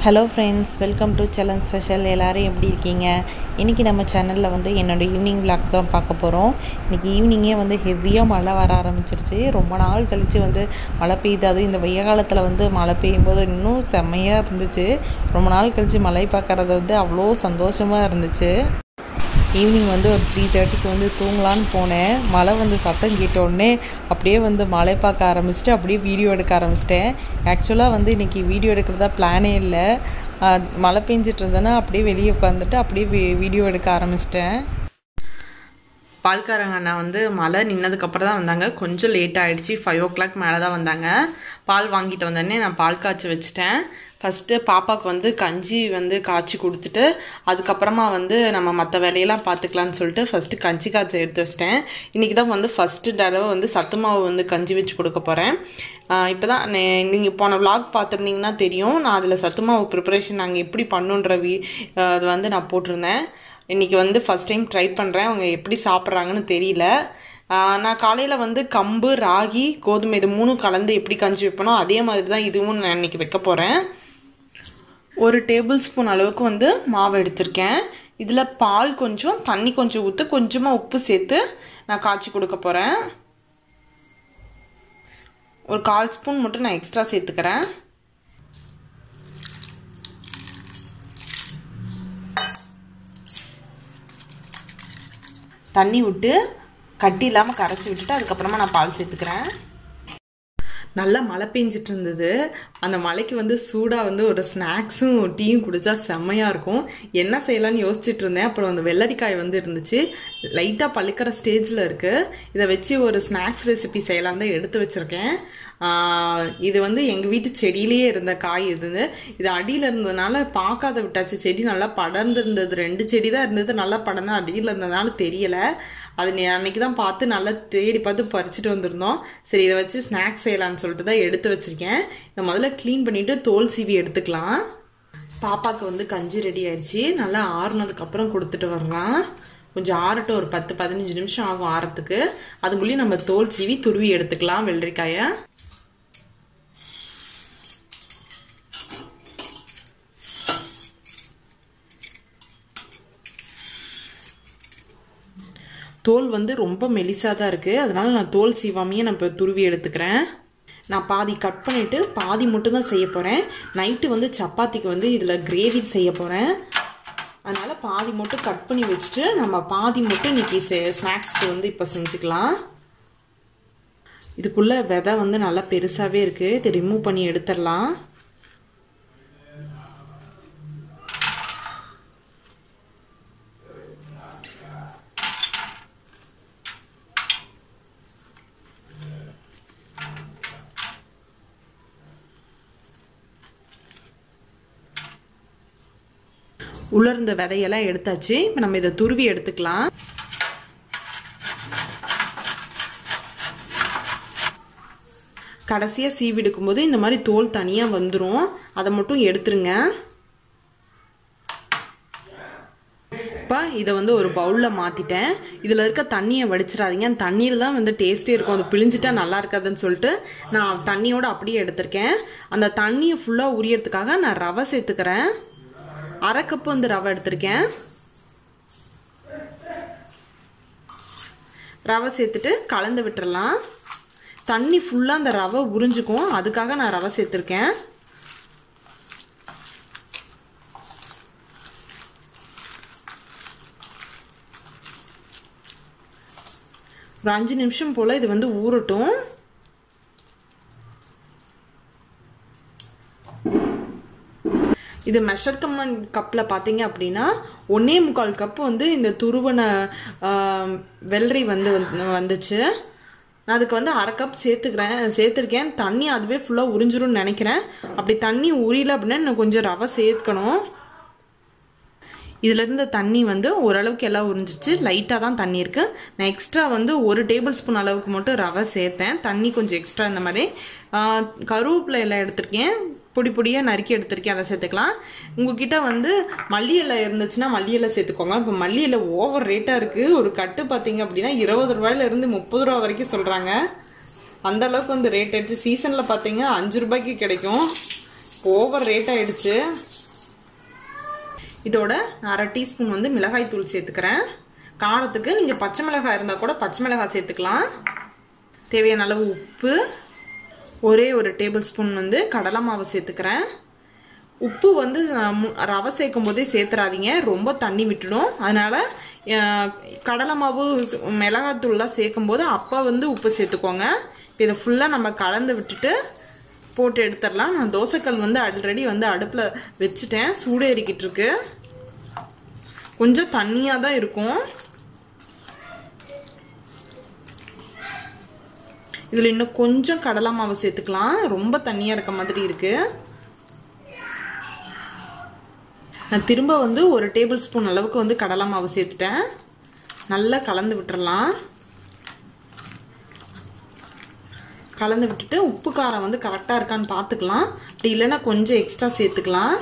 hello friends welcome to செலன் special எல்லோரும் எப்படி இருக்கீங்க இன்றைக்கி நம்ம சேனலில் வந்து என்னோடய ஈவினிங் விளாக் தான் பார்க்க போகிறோம் இன்றைக்கி ஈவினிங்கே வந்து ஹெவியாக மழை வர ஆரம்பிச்சிருச்சு ரொம்ப நாள் கழித்து வந்து மழை பெய்யுது அது இந்த வெய்ய காலத்தில் வந்து மழை பெய்யும் போது இன்னும் செம்மையாக இருந்துச்சு ரொம்ப நாள் கழித்து மழை பார்க்குறது வந்து அவ்வளோ சந்தோஷமாக இருந்துச்சு ஈவினிங் வந்து ஒரு த்ரீ தேர்ட்டிக்கு வந்து தூங்கலான்னு போனேன் மழை வந்து சத்தம் கேட்ட உடனே அப்படியே வந்து மழை பார்க்க ஆரம்பிச்சிட்டு அப்படியே வீடியோ எடுக்க ஆரம்பிச்சிட்டேன் ஆக்சுவலாக வந்து இன்றைக்கி வீடியோ எடுக்கிறதா பிளானே இல்லை மழை பெஞ்சிட்டு இருந்தேன்னா அப்படியே வெளியே உட்காந்துட்டு அப்படியே வீடியோ எடுக்க ஆரம்பிச்சிட்டேன் பால்காரங்க அண்ணா வந்து மழை நின்னதுக்கப்புறம் தான் வந்தாங்க கொஞ்சம் லேட் ஆகிடுச்சு ஃபைவ் ஓ கிளாக் மேலே தான் வந்தாங்க பால் வாங்கிட்டு வந்தோடனே நான் பால் காய்ச்சி வச்சுட்டேன் ஃபஸ்ட்டு பாப்பாவுக்கு வந்து கஞ்சி வந்து காய்ச்சி கொடுத்துட்டு அதுக்கப்புறமா வந்து நம்ம மற்ற வேலையெல்லாம் பார்த்துக்கலான்னு சொல்லிட்டு ஃபஸ்ட்டு கஞ்சி காய்ச்சி எடுத்து வச்சிட்டேன் இன்றைக்கி தான் வந்து ஃபஸ்ட்டு தடவை வந்து சத்து மாவு வந்து கஞ்சி வச்சு கொடுக்க போகிறேன் இப்போ தான் நீங்கள் போன விலாக் பார்த்துருந்தீங்கன்னா தெரியும் நான் அதில் சத்து மாவு ப்ரிப்பரேஷன் நாங்கள் எப்படி பண்ணுன்ற வீ அது வந்து நான் போட்டிருந்தேன் இன்றைக்கி வந்து ஃபஸ்ட் டைம் ட்ரை பண்ணுறேன் அவங்க எப்படி சாப்பிட்றாங்கன்னு தெரியல நான் காலையில் வந்து கம்பு ராகி கோதுமை இது மூணும் கலந்து எப்படி கஞ்சி வைப்பனோ அதே மாதிரி தான் இதுவும் நான் இன்றைக்கி வைக்க போகிறேன் ஒரு டேபிள் ஸ்பூன் அளவுக்கு வந்து மாவு எடுத்திருக்கேன் இதில் பால் கொஞ்சம் தண்ணி கொஞ்சம் ஊற்று கொஞ்சமாக உப்பு சேர்த்து நான் காய்ச்சி கொடுக்க போகிறேன் ஒரு கால் ஸ்பூன் மட்டும் நான் எக்ஸ்ட்ரா சேர்த்துக்கிறேன் தண்ணி விட்டு கட்டி இல்லாமல் கரைச்சி விட்டுட்டு அதுக்கப்புறமா நான் பால் சேர்த்துக்கிறேன் நல்லா மழை பெஞ்சிட்டு இருந்தது அந்த மலைக்கு வந்து சூடாக வந்து ஒரு ஸ்நாக்ஸும் டீயும் குடித்தா செம்மையாக இருக்கும் என்ன செய்யலாம்னு யோசிச்சுட்டு இருந்தேன் அப்புறம் அந்த வெள்ளரிக்காய் வந்து இருந்துச்சு லைட்டாக பழுக்கிற ஸ்டேஜில் இருக்குது இதை வச்சு ஒரு ஸ்நாக்ஸ் ரெசிபி செய்யலாம் தான் எடுத்து வச்சுருக்கேன் இது வந்து எங்கள் வீட்டு செடியிலேயே இருந்த காய் இது இது அடியில் இருந்ததுனால பார்க்காத விட்டாச்சு செடி நல்லா படர்ந்து இருந்தது ரெண்டு செடி தான் இருந்தது நல்லா படர்ந்து அடியில் இருந்ததுனால தெரியலை அது அன்னைக்கு தான் பார்த்து நல்லா தேடி பார்த்து பறிச்சுட்டு வந்திருந்தோம் சரி இதை வச்சு ஸ்நாக்ஸ் செய்யலான்னு சொல்லிட்டு தான் எடுத்து வச்சுருக்கேன் இதை முதல்ல க்ளீன் பண்ணிவிட்டு தோல் சீவி எடுத்துக்கலாம் பாப்பாவுக்கு வந்து கஞ்சி ரெடி ஆயிடுச்சு நல்லா ஆறுனதுக்கப்புறம் கொடுத்துட்டு வரலாம் கொஞ்சம் ஆறட்டும் ஒரு பத்து பதினஞ்சு நிமிஷம் ஆகும் ஆறத்துக்கு அதுக்குள்ளேயும் நம்ம தோல் சீவி துருவி எடுத்துக்கலாம் வெள்ளரிக்காயை தோல் வந்து ரொம்ப மெலிசாக தான் இருக்குது அதனால் நான் தோல் சீவாமையே நான் இப்போ துருவி எடுத்துக்கிறேன் நான் பாதி கட் பண்ணிவிட்டு பாதி மட்டும் தான் செய்ய போகிறேன் நைட்டு வந்து சப்பாத்திக்கு வந்து இதில் கிரேவி செய்ய போகிறேன் அதனால் பாதி மட்டும் கட் பண்ணி வச்சுட்டு நம்ம பாதி மட்டும் இன்றைக்கி ஸ்நாக்ஸ்க்கு வந்து இப்போ செஞ்சுக்கலாம் இதுக்குள்ளே விதை வந்து நல்லா பெருசாகவே இருக்குது இதை ரிமூவ் பண்ணி எடுத்துடலாம் உலர்ந்த விதையெல்லாம் எடுத்தாச்சு இப்போ நம்ம இதை துருவி எடுத்துக்கலாம் கடைசியாக சீவி எடுக்கும்போது இந்த மாதிரி தோல் தனியாக வந்துடும் அதை மட்டும் எடுத்துருங்க இப்போ இதை வந்து ஒரு பவுலில் மாற்றிட்டேன் இதில் இருக்க தண்ணியை வடிச்சிடாதீங்க அந்த தண்ணியில் தான் வந்து டேஸ்ட்டே இருக்கும் அது பிழிஞ்சிட்டா நல்லா இருக்காதுன்னு சொல்லிட்டு நான் தண்ணியோடு அப்படியே எடுத்திருக்கேன் அந்த தண்ணியை ஃபுல்லாக உரியறதுக்காக நான் ரவை சேர்த்துக்கிறேன் அரை கப்பு வந்து ரவை எடுத்திருக்கேன் ரவை சேர்த்துட்டு கலந்து விட்டுறலாம் தண்ணி ஃபுல்லாக அந்த ரவை உறிஞ்சிக்கும் அதுக்காக நான் ரவை சேர்த்துருக்கேன் ஒரு அஞ்சு நிமிஷம் போல் இது வந்து ஊறட்டும் இது மெஷர்கம்மன் கப்பில் பார்த்தீங்க அப்படின்னா ஒன்றே முக்கால் கப்பு வந்து இந்த துருவன வெள்ளரி வந்து வந்துச்சு நான் அதுக்கு வந்து அரை கப் சேர்த்துக்கிறேன் சேர்த்துருக்கேன் தண்ணி அதுவே ஃபுல்லாக உறிஞ்சிரும்னு நினைக்கிறேன் அப்படி தண்ணி உரியல அப்படின்னா இன்னும் கொஞ்சம் ரவை சேர்க்கணும் இதில் இருந்த தண்ணி வந்து ஓரளவுக்கு எல்லாம் உறிஞ்சிச்சு லைட்டாக தான் தண்ணி இருக்குது நான் எக்ஸ்ட்ரா வந்து ஒரு டேபிள் ஸ்பூன் அளவுக்கு மட்டும் ரவை சேர்த்தேன் தண்ணி கொஞ்சம் எக்ஸ்ட்ரா இந்த மாதிரி கருவேப்பிலை எல்லாம் எடுத்திருக்கேன் பொடி பொடியாக நறுக்கி எடுத்திருக்கேன் அதை சேர்த்துக்கலாம் உங்ககிட்ட வந்து மல்லி இலை இருந்துச்சுன்னா மல்லி இலை சேர்த்துக்கோங்க இப்போ மல்லி இலை ஓவர் ரேட்டாக இருக்குது ஒரு கட்டு பார்த்தீங்க அப்படின்னா இருபது ரூபாயிலேருந்து முப்பது ரூபா வரைக்கும் சொல்கிறாங்க அந்த அளவுக்கு வந்து ரேட் ஆயிடுச்சு சீசனில் பார்த்தீங்க அஞ்சு ரூபாய்க்கு கிடைக்கும் ஓவர் ரேட் ஆயிடுச்சு இதோட அரை டீஸ்பூன் வந்து மிளகாய் தூள் சேர்த்துக்கிறேன் காரத்துக்கு நீங்கள் பச்சை மிளகாய் இருந்தால் கூட பச்சை மிளகாய் சேர்த்துக்கலாம் தேவையான அளவு உப்பு ஒரே ஒரு டேபிள் ஸ்பூன் வந்து கடலை மாவு சேர்த்துக்கிறேன் உப்பு வந்து ரவை சேர்க்கும் போதே சேர்த்துறாதீங்க ரொம்ப தண்ணி விட்டுடும் அதனால கடலை மாவு மிளகாத்தூள்லாம் சேர்க்கும் போது அப்போ வந்து உப்பு சேர்த்துக்கோங்க இப்போ இதை ஃபுல்லாக நம்ம கலந்து விட்டுட்டு போட்டு எடுத்துடலாம் நான் தோசைக்கல் வந்து ஆல்ரெடி வந்து அடுப்பில் வச்சுட்டேன் சூடு ஏறிக்கிட்டு இருக்கு கொஞ்சம் தண்ணியாக தான் இருக்கும் இதில் இன்னும் கொஞ்சம் கடலை மாவு சேர்த்துக்கலாம் ரொம்ப தண்ணியாக இருக்க மாதிரி இருக்குது நான் திரும்ப வந்து ஒரு டேபிள் ஸ்பூன் அளவுக்கு வந்து கடலை மாவு சேர்த்துட்டேன் நல்லா கலந்து விட்டுறலாம் கலந்து விட்டுட்டு உப்பு காரம் வந்து கரெக்டாக இருக்கான்னு பார்த்துக்கலாம் அப்படி இல்லைன்னா கொஞ்சம் எக்ஸ்ட்ரா சேர்த்துக்கலாம்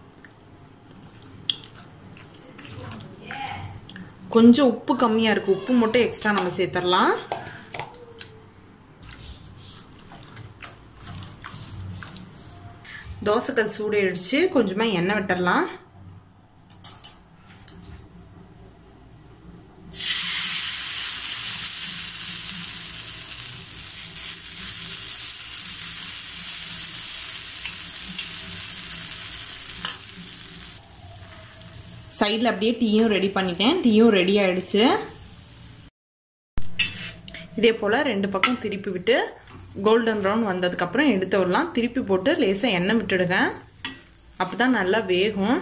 கொஞ்சம் உப்பு கம்மியாக இருக்குது உப்பு மட்டும் எக்ஸ்ட்ரா நம்ம சேர்த்துடலாம் தோசைக்கல் சூடு அடிச்சு கொஞ்சமாக எண்ணெய் விட்டுடலாம் சைடில் அப்படியே டீயும் ரெடி பண்ணிட்டேன் டீயும் ரெடி ஆயிடுச்சு இதே போல் ரெண்டு பக்கம் திருப்பி விட்டு கோல்டன் ப்ரௌன் வந்ததுக்கப்புறம் எடுத்து விடலாம் திருப்பி போட்டு லேசாக எண்ணெய் விட்டுடுங்க அப்போ தான் நல்லா வேகும்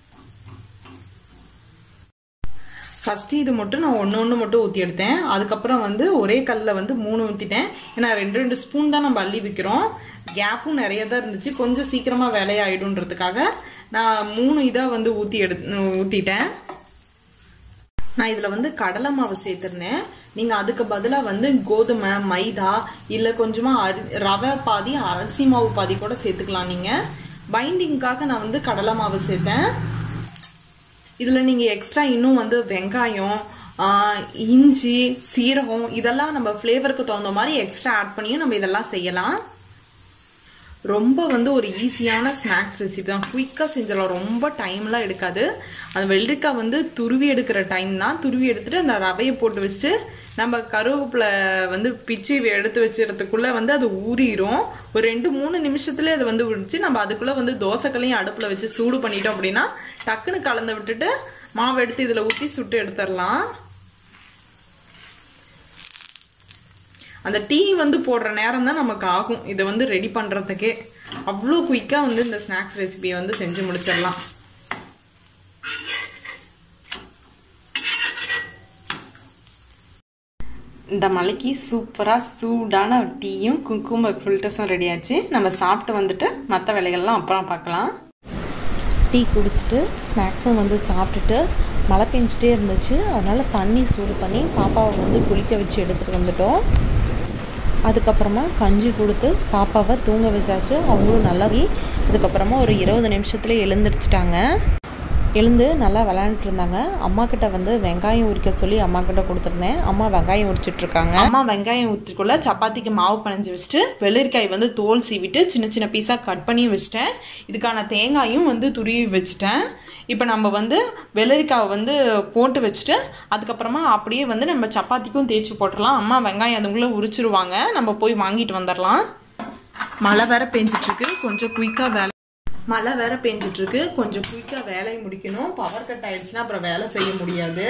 ஃபஸ்ட்டு இது மட்டும் நான் ஒன்று ஒன்று மட்டும் ஊற்றி எடுத்தேன் அதுக்கப்புறம் வந்து ஒரே கல்லில் வந்து மூணு ஊற்றிட்டேன் ஏன்னா ரெண்டு ரெண்டு ஸ்பூன் தான் நம்ம அள்ளி வைக்கிறோம் கேப்பும் நிறைய தான் இருந்துச்சு கொஞ்சம் சீக்கிரமாக வேலையாயிடுன்றதுக்காக நான் மூணு இதாக வந்து ஊற்றி எடு ஊற்றிட்டேன் நான் இதில் வந்து கடலை மாவு சேர்த்துருந்தேன் நீங்கள் அதுக்கு பதிலாக வந்து கோதுமை மைதா இல்லை கொஞ்சமாக அரி ரவை பாதி அரிசி மாவு பாதி கூட சேர்த்துக்கலாம் நீங்கள் பைண்டிங்காக நான் வந்து கடலை மாவு சேர்த்தேன் இதில் நீங்கள் எக்ஸ்ட்ரா இன்னும் வந்து வெங்காயம் இஞ்சி சீரகம் இதெல்லாம் நம்ம ஃப்ளேவருக்கு தகுந்த மாதிரி எக்ஸ்ட்ரா ஆட் பண்ணியும் நம்ம இதெல்லாம் செய்யலாம் ரொம்ப வந்து ஒரு ஈஸியான ஸ்நாக்ஸ் ரெசிபி தான் குயிக்காக செஞ்சிடலாம் ரொம்ப டைம்லாம் எடுக்காது அந்த வெள்ளரிக்காய் வந்து துருவி எடுக்கிற டைம் தான் துருவி எடுத்துட்டு அந்த ரவையை போட்டு வச்சுட்டு நம்ம கருவேப்பிலை வந்து பிச்சு எடுத்து வச்சுறதுக்குள்ளே வந்து அது ஊறிடும் ஒரு ரெண்டு மூணு நிமிஷத்துலேயே அது வந்து உரிச்சு நம்ம அதுக்குள்ளே வந்து தோசைக்களையும் அடுப்பில் வச்சு சூடு பண்ணிட்டோம் அப்படின்னா டக்குன்னு கலந்து விட்டுட்டு மாவு எடுத்து இதில் ஊற்றி சுட்டு எடுத்துடலாம் அந்த டீ வந்து போடுற நேரம் தான் நமக்கு ஆகும் இதை வந்து ரெடி பண்ணுறதுக்கே அவ்வளோ குயிக்காக வந்து இந்த ஸ்நாக்ஸ் ரெசிபியை வந்து செஞ்சு முடிச்சிடலாம் இந்த மலைக்கு சூப்பராக சூடான டீயும் குங்கும ஃபில்டர்ஸும் ரெடி ஆச்சு நம்ம சாப்பிட்டு வந்துட்டு மற்ற வேலைகள்லாம் அப்புறம் பார்க்கலாம் டீ குடிச்சிட்டு ஸ்நாக்ஸும் வந்து சாப்பிட்டுட்டு மழை பெஞ்சிட்டே இருந்துச்சு அதனால் தண்ணி சூடு பண்ணி பாப்பாவை வந்து குளிக்க வச்சு எடுத்துகிட்டு வந்துட்டோம் அதுக்கப்புறமா கஞ்சி கொடுத்து பாப்பாவை தூங்க வச்சாச்சு அவங்களும் நல்லா அதுக்கப்புறமா ஒரு இருபது நிமிஷத்துல எழுந்திரிச்சிட்டாங்க எழுந்து நல்லா விளையாண்டுட்டு இருந்தாங்க அம்மா கிட்ட வந்து வெங்காயம் உரிக்க சொல்லி அம்மா கிட்ட கொடுத்துருந்தேன் அம்மா வெங்காயம் உரிச்சிட்டு இருக்காங்க அம்மா வெங்காயம் ஊற்றிக்குள்ள சப்பாத்திக்கு மாவு பனைஞ்சு வச்சுட்டு வெள்ளரிக்காய் வந்து தோல் சீவிட்டு சின்ன சின்ன பீஸாக கட் பண்ணி வச்சுட்டேன் இதுக்கான தேங்காயும் வந்து துருவி வச்சுட்டேன் இப்போ நம்ம வந்து வெள்ளரிக்காவை வந்து போட்டு வச்சுட்டு அதுக்கப்புறமா அப்படியே வந்து நம்ம சப்பாத்திக்கும் தேய்ச்சி போட்டுடலாம் அம்மா வெங்காயம் அதுக்குள்ளே உரிச்சிருவாங்க நம்ம போய் வாங்கிட்டு வந்துடலாம் மழை வேற பெஞ்சிட்ருக்கு கொஞ்சம் குயிக்காக வேலை மழை வேற பெஞ்சிட்டு இருக்கு கொஞ்சம் குயிக்காக வேலையை முடிக்கணும் பவர் கட் ஆயிடுச்சுன்னா அப்புறம் வேலை செய்ய முடியாது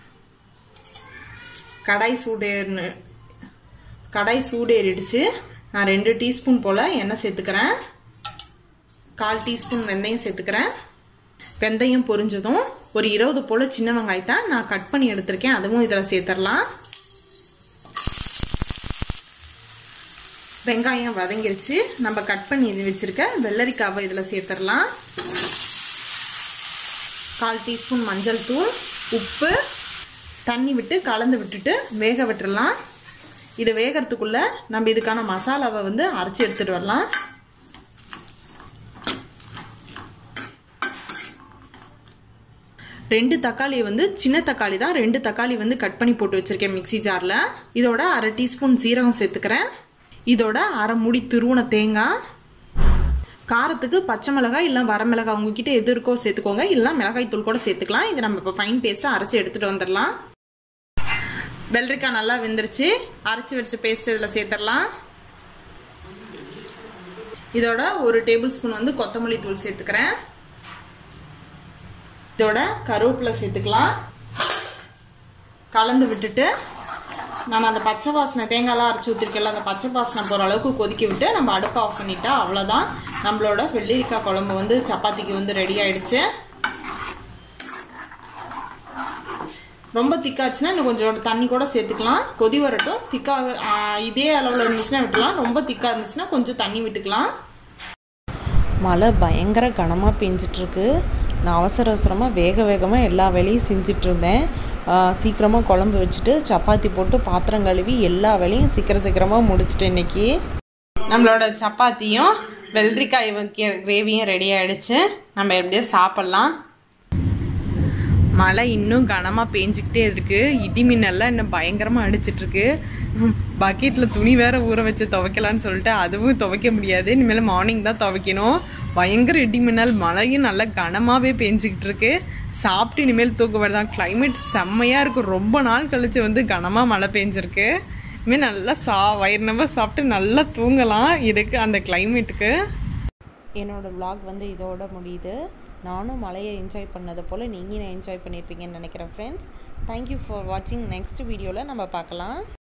கடாய் சூடேறினு கடாய் சூடேறிடுச்சு நான் ரெண்டு டீஸ்பூன் போல் எண்ணெய் சேர்த்துக்கிறேன் கால் டீஸ்பூன் வெந்தயம் சேர்த்துக்கிறேன் வெந்தயம் பொரிஞ்சதும் ஒரு இருபது போல் சின்ன வெங்காயத்தை நான் கட் பண்ணி எடுத்திருக்கேன் அதுவும் இதில் சேர்த்துடலாம் வெங்காயம் வதங்கிருச்சு நம்ம கட் பண்ணி வச்சிருக்க வெள்ளரிக்காவை இதில் சேர்த்துடலாம் கால் டீஸ்பூன் மஞ்சள் தூள் உப்பு தண்ணி விட்டு கலந்து விட்டுட்டு வேக விட்டுறலாம் இது வேகிறதுக்குள்ள நம்ம இதுக்கான மசாலாவை வந்து அரைச்சி எடுத்துட்டு வரலாம் ரெண்டு தக்காளி வந்து சின்ன தக்காளி தான் ரெண்டு தக்காளி வந்து கட் பண்ணி போட்டு வச்சிருக்கேன் மிக்சி ஜாரில் இதோட அரை டீஸ்பூன் சீரகம் சேர்த்துக்கிறேன் இதோட அரை முடி துருவன தேங்காய் காரத்துக்கு பச்சை மிளகாய் இல்லை வரமிளகாய் உங்ககிட்ட எது இருக்கோ சேர்த்துக்கோங்க இல்லை மிளகாய் தூள் கூட சேர்த்துக்கலாம் இது நம்ம இப்போ ஃபைன் பேஸ்ட்டாக அரைச்சி எடுத்துகிட்டு வந்துடலாம் வெள்ளரிக்காய் நல்லா வெந்துருச்சு அரைச்சி வச்ச பேஸ்ட் இதில் சேர்த்துடலாம் இதோட ஒரு டேபிள் ஸ்பூன் வந்து கொத்தமல்லி தூள் சேர்த்துக்கிறேன் இதோட கருவேப்பிலை சேர்த்துக்கலாம் கலந்து விட்டுட்டு நம்ம அந்த பச்சை வாசனை தேங்காய்லாம் அரைச்சி ஊற்றிருக்கல அந்த பச்சை வாசனை போகிற அளவுக்கு கொதிக்க விட்டு நம்ம அடுப்பை ஆஃப் பண்ணிட்டா அவ்வளோதான் நம்மளோட வெள்ளரிக்காய் குழம்பு வந்து சப்பாத்திக்கு வந்து ரெடி ஆயிடுச்சு ரொம்ப திக்காச்சுன்னா இன்னும் கொஞ்சம் தண்ணி கூட சேர்த்துக்கலாம் கொதி வரட்டும் திக்காக இதே அளவில் இருந்துச்சுன்னா விட்டுலாம் ரொம்ப திக்காக இருந்துச்சுன்னா கொஞ்சம் தண்ணி விட்டுக்கலாம் மழை பயங்கர கனமாக பெஞ்சிட்ருக்கு நான் அவசர அவசரமாக வேக வேகமாக எல்லா வேலையும் செஞ்சுட்டு இருந்தேன் சீக்கிரமாக குழம்பு வச்சுட்டு சப்பாத்தி போட்டு பாத்திரம் கழுவி எல்லா வேலையும் சீக்கிரம் சீக்கிரமாக முடிச்சிட்டேன் இன்னைக்கு நம்மளோட சப்பாத்தியும் வெள்ளரிக்காய் கிரேவியும் ரெடி ஆயிடுச்சு நம்ம எப்படியோ சாப்பிட்லாம் மழை இன்னும் கனமாக பேஞ்சிக்கிட்டே இருக்கு இடி மின்னல்லாம் இன்னும் பயங்கரமாக அடிச்சிட்டு இருக்கு பக்கெட்டில் துணி வேற ஊற வச்சு துவைக்கலான்னு சொல்லிட்டு அதுவும் துவைக்க முடியாது இனிமேல் மார்னிங் தான் துவைக்கணும் பயங்கர இடி மின்னல் மழையும் நல்லா கனமாகவே பேஞ்சிக்கிட்டு இருக்கு சாப்பிட்டு இனிமேல் தூக்க வருதான் கிளைமேட் செம்மையாக இருக்கும் ரொம்ப நாள் கழிச்சு வந்து கனமாக மழை பெஞ்சிருக்கு இனிமேல் நல்லா சா வயிறு நம்ம சாப்பிட்டு நல்லா தூங்கலாம் இதுக்கு அந்த கிளைமேட்டுக்கு என்னோடய vlog வந்து இதோட முடியுது நானும் மலையை என்ஜாய் பண்ணது போல் நீங்களும் என்ஜாய் பண்ணியிருப்பீங்கன்னு நினைக்கிறேன் ஃப்ரெண்ட்ஸ் தேங்க்யூ ஃபார் வாட்சிங் நெக்ஸ்ட் வீடியோவில் நம்ம பார்க்கலாம்